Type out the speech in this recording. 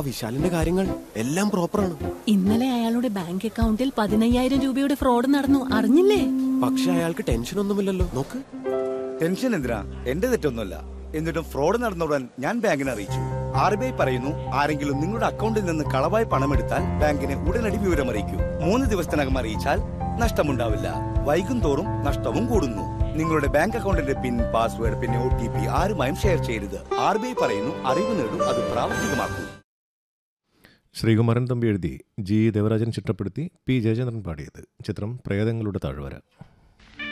വിശാലിന്റെ കാര്യങ്ങൾ എല്ലാം പ്രോപ്പറാണ് ഇന്നലെ അയാളുടെ ബാങ്ക് അക്കൗണ്ടിൽ പതിനയ്യായിരം രൂപയുടെ ഫ്രോഡ് നടന്നു അറിഞ്ഞില്ലേ പക്ഷെ അയാൾക്ക് ടെൻഷൻ ഒന്നുമില്ലല്ലോ നോക്ക് ടെൻഷൻ എന്തിനാ എന്റെ തെറ്റൊന്നുമല്ല എന്നിട്ടും ഫ്രോഡ് നടന്നുടൻ ഞാൻ ബാങ്കിനെ അറിയിച്ചു ആർ ബി ഐ പറയുന്നു ആരെങ്കിലും നിങ്ങളുടെ അക്കൗണ്ടിൽ നിന്ന് കളവായി പണമെടുത്താൽ ബാങ്കിനെ ഉടനടി വിവരം അറിയിക്കൂ മൂന്ന് ദിവസത്തിനകം അറിയിച്ചാൽ നഷ്ടമുണ്ടാവില്ല വൈകും തോറും നഷ്ടവും കൂടുന്നു നിങ്ങളുടെ ബാങ്ക് അക്കൗണ്ടിന്റെ പിൻ പാസ്വേഡ് പിന്നെ ഒ ടി പി ആരുമായും ഷെയർ ചെയ്യരുത് ആർ ബി ഐ പറയുന്നു അറിവ് നേടും അത് പ്രാവർത്തികമാക്കൂ ശ്രീകുമാരൻ തമ്പി എഴുതി ജി ദേവരാജൻ ചിട്ടപ്പെടുത്തി പി ജയചന്ദ്രൻ പാടിയത് ചിത്രം പ്രേതങ്ങളുടെ താഴ്വര